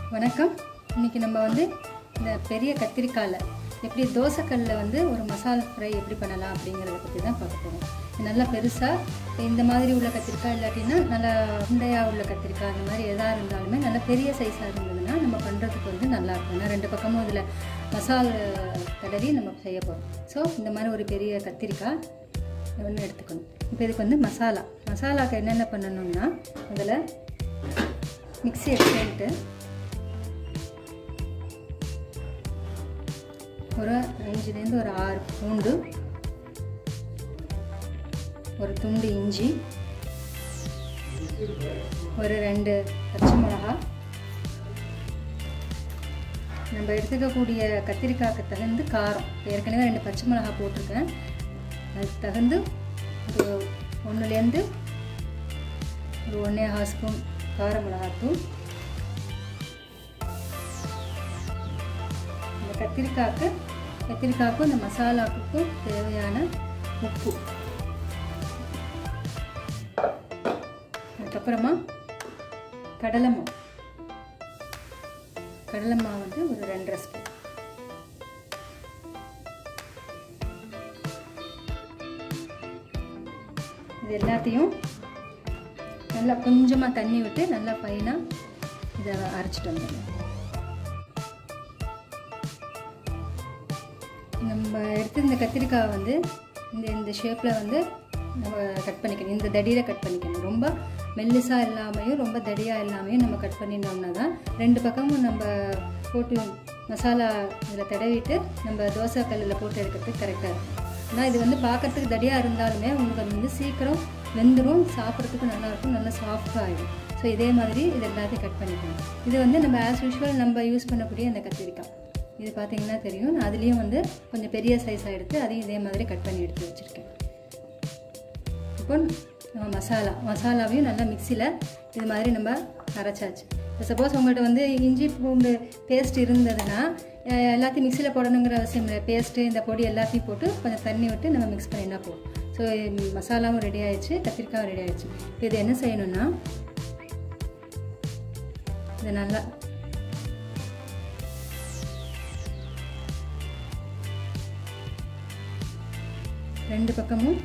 வணக்கம் இன்னைக்கு நம்ம வந்து இந்த பெரிய கத்திரிக்காயில் எப்படி தோசைக்கல்லில் வந்து ஒரு மசாலா ஃப்ரை எப்படி பண்ணலாம் அப்படிங்கிறத பற்றி தான் பார்க்க போகிறோம் இது நல்லா பெருசாக இந்த மாதிரி உள்ள கத்திரிக்காய் இல்லாட்டினா நல்லா உண்டையாக உள்ள கத்திரிக்காய் அந்த மாதிரி எதாக இருந்தாலுமே நல்லா பெரிய சைஸாக இருந்ததுன்னா நம்ம பண்ணுறதுக்கு வந்து நல்லா இருக்கும் ஏன்னா ரெண்டு பக்கமும் இதில் மசாலா தடவி நம்ம செய்ய போகிறோம் ஸோ இந்த மாதிரி ஒரு பெரிய கத்திரிக்காய் ஒன்று எடுத்துக்கணும் இப்போ இதுக்கு வந்து மசாலா மசாலாக்கு என்னென்ன பண்ணணும்னா முதல்ல மிக்ஸி எடுத்துட்டு ஒரு அஞ்சுலேருந்து ஒரு ஆறு பூண்டு ஒரு துண்டு இஞ்சி ஒரு ரெண்டு பச்சை மிளகா நம்ம எடுத்துக்கக்கூடிய கத்திரிக்காய்க்கு தகுந்து காரம் ஏற்கனவே ரெண்டு பச்சை மிளகா போட்டிருக்கேன் அதுக்கு தகுந்து ஒரு ஒன்றுலேருந்து ஒரு ஒன்றே ஹாஃப் ஸ்பூன் கார மிளகாத்தூள் இந்த கத்திரிக்காய்க்கு கத்திரிக்காய்க்கும் இந்த மசாலாவுக்கும் தேவையான உப்பு அதுக்கப்புறமா கடலை மாவு கடலை மாவு வந்து ஒரு ரெண்டரை ஸ்பூன் இது எல்லாத்தையும் நல்லா கொஞ்சமாக தண்ணி விட்டு நல்லா ஃபைனாக இதை அரைச்சிட்டு வந்துடணும் நம்ம எடுத்து இந்த கத்திரிக்காய் வந்து இந்த இந்த ஷேப்பில் வந்து நம்ம கட் பண்ணிக்கணும் இந்த தடியில் கட் பண்ணிக்கணும் ரொம்ப மெல்லிசாக இல்லாமையும் ரொம்ப தடியாக இல்லாமையும் நம்ம கட் பண்ணிட்டோம்னா தான் ரெண்டு பக்கமும் நம்ம போட்டு மசாலா இதில் தடவிட்டு நம்ம தோசை கல்லில் போட்டு எடுக்கிறதுக்கு கரெக்டாக இருக்கும் ஆனால் இது வந்து பார்க்குறதுக்கு தடியாக இருந்தாலுமே உங்களுக்கு அது வந்து சீக்கிரம் வெந்துடும் சாப்பிட்றதுக்கு நல்லாயிருக்கும் நல்லா சாஃப்டாக ஆகிடும் ஸோ இதே மாதிரி இது எல்லாத்தையும் கட் பண்ணிக்கணும் இது வந்து நம்ம ஆஸ் யூஷுவல் நம்ம யூஸ் பண்ணக்கூடிய அந்த கத்திரிக்காய் இது பார்த்தீங்கன்னா தெரியும் நான் அதுலேயும் வந்து கொஞ்சம் பெரிய சைஸாக எடுத்து அதையும் இதே மாதிரி கட் பண்ணி எடுத்து வச்சுருக்கேன் இப்போ நம்ம மசாலா மசாலாவையும் நல்லா மிக்சியில் இது மாதிரி நம்ம அரைச்சாச்சு இப்போ சப்போஸ் உங்கள்கிட்ட வந்து இஞ்சி பூண்டு பேஸ்ட் இருந்ததுன்னா எல்லாத்தையும் மிக்சியில் போடணுங்கிற அவசியம் இல்லை பேஸ்ட்டு இந்த பொடி எல்லாத்தையும் போட்டு கொஞ்சம் தண்ணி விட்டு நம்ம மிக்ஸ் பண்ணினா போதும் ஸோ மசாலாவும் ரெடி ஆயிடுச்சு கத்திரிக்காயும் ரெடி ஆயிடுச்சு இப்போ இது என்ன செய்யணும்னா இது நல்லா ரெண்டு பக்கமும்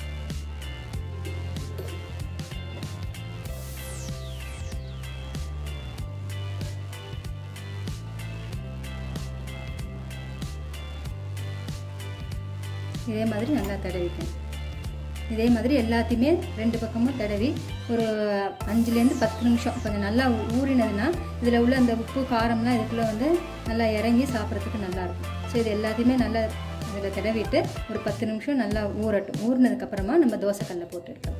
இதே மாதிரி நல்லா தடவிக்கணும் இதே மாதிரி எல்லாத்தையுமே ரெண்டு பக்கமும் தடவி ஒரு அஞ்சுலேருந்து பத்து நிமிஷம் கொஞ்சம் நல்லா ஊறினதுன்னா இதில் உள்ள அந்த உப்பு காரம்லாம் இதுக்குள்ளே வந்து நல்லா இறங்கி சாப்பிட்றதுக்கு நல்லாயிருக்கும் ஸோ இது எல்லாத்தையுமே நல்லா இதில் தடவிட்டு ஒரு பத்து நிமிஷம் நல்லா ஊறட்டும் ஊறினதுக்கப்புறமா நம்ம தோசைக்கல்ல போட்டு எடுக்கலாம்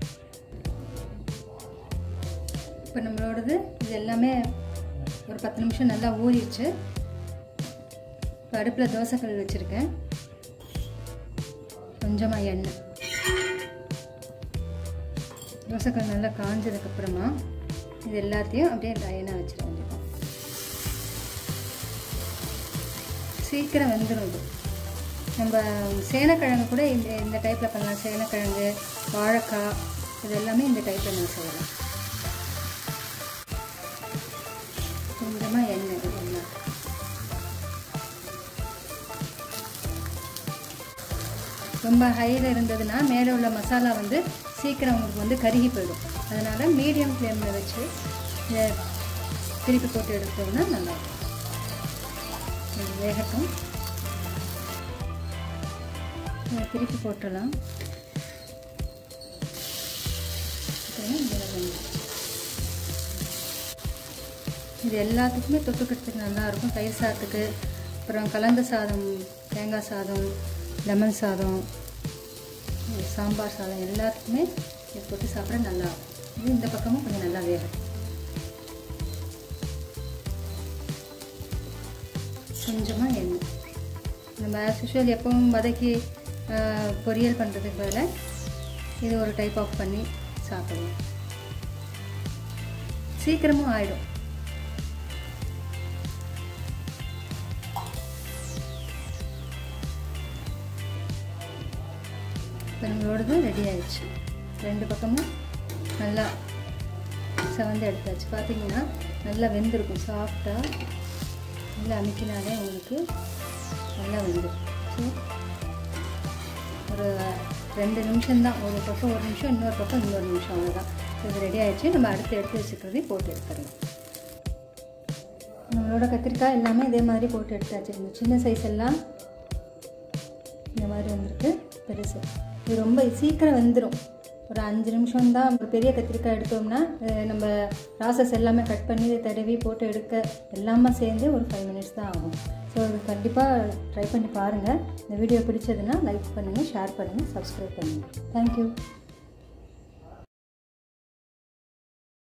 இப்போ நம்மளோடது இது எல்லாமே ஒரு பத்து நிமிஷம் நல்லா ஊறிடுச்சு இப்போ அடுப்பில் தோசைக்கல் வச்சுருக்கேன் கொஞ்சமாக எண்ணெய் தோசைக்கல் நல்லா காஞ்சதுக்கப்புறமா இது எல்லாத்தையும் அப்படியே லைனாக வச்சிட வேண்டியதான் சீக்கிரம் வெந்துடும் இது நம்ம சேனக்கிழங்கு கூட இந்த இந்த டைப்பில் பண்ணலாம் சேனக்கிழங்கு வாழைக்காய் இது எல்லாமே இந்த டைப்பில் நம்ம செய்யலாம் கொஞ்சமாக எண்ணெய் இதெல்லாம் ரொம்ப ஹையில் இருந்ததுன்னா மேலே உள்ள மசாலா வந்து சீக்கிரம் உங்களுக்கு வந்து கருகி போயிடும் அதனால் மீடியம் ஃப்ளேமில் வச்சு இதை திருப்பி போட்டு எடுத்தோம்னா நல்லாயிருக்கும் வேகட்டும் திருப்பி போட்டுடலாம் இது எல்லாத்துக்குமே தொட்டுக்கிறதுக்கு நல்லாயிருக்கும் தயிர் சாதத்துக்கு அப்புறம் கலந்த சாதம் தேங்காய் சாதம் லெமன் சாதம் சாம்பார் சாதம் எல்லாத்துக்குமே இது போட்டு சாப்பிட நல்லா இது இந்த பக்கமும் கொஞ்சம் நல்லா வேகும் கொஞ்சமாக எண்ணெய் நம்ம ஆஸ் யூஷுவல் எப்பவும் வதக்கி பொரியல் பண்ணுறதுக்கு பதில் இது ஒரு டைப் ஆஃப் பண்ணி சாப்பிடலாம் சீக்கிரமும் ஆயிடும் இப்போ நம்மளோடது ரெடி ஆயிடுச்சு ரெண்டு பக்கமும் நல்லா செவந்து எடுத்தாச்சு பார்த்தீங்கன்னா நல்லா வெந்திருக்கும் சாஃப்டாக நல்லா அமைக்கினாலே உங்களுக்கு நல்லா வெந்துடும் ஸோ ஒரு ரெண்டு நிமிஷம் தான் ஒரு பக்கம் ஒரு நிமிஷம் இன்னொரு பக்கம் இன்னொரு நிமிஷம் அவ்வளோதான் இது ரெடி ஆயிடுச்சு நம்ம அடுத்து எடுத்து வச்சுக்கிறதையும் போட்டு எடுத்துடலாம் நம்மளோட கத்திரிக்காய் எல்லாமே இதே மாதிரி போட்டு எடுத்தாச்சு இந்த சின்ன சைஸ் எல்லாம் இந்த மாதிரி வந்திருக்கு பெருசு இது ரொம்ப சீக்கிரம் வெந்துடும் ஒரு அஞ்சு நிமிஷம் தான் ஒரு பெரிய கத்திரிக்காய் எடுத்தோம்னா அஹ் நம்ம ப்ராசஸ் எல்லாமே கட் பண்ணி இதை தடவி போட்டு எடுக்க எல்லாமே சேர்ந்து ஒரு ஃபைவ் மினிட்ஸ் தான் ஆகும் ஸோ இது கண்டிப்பாக ட்ரை பண்ணி பாருங்கள் இந்த வீடியோ பிடிச்சதுன்னா லைக் பண்ணுங்கள் ஷேர் பண்ணுங்கள் சப்ஸ்கிரைப் பண்ணுங்கள் தேங்க்யூ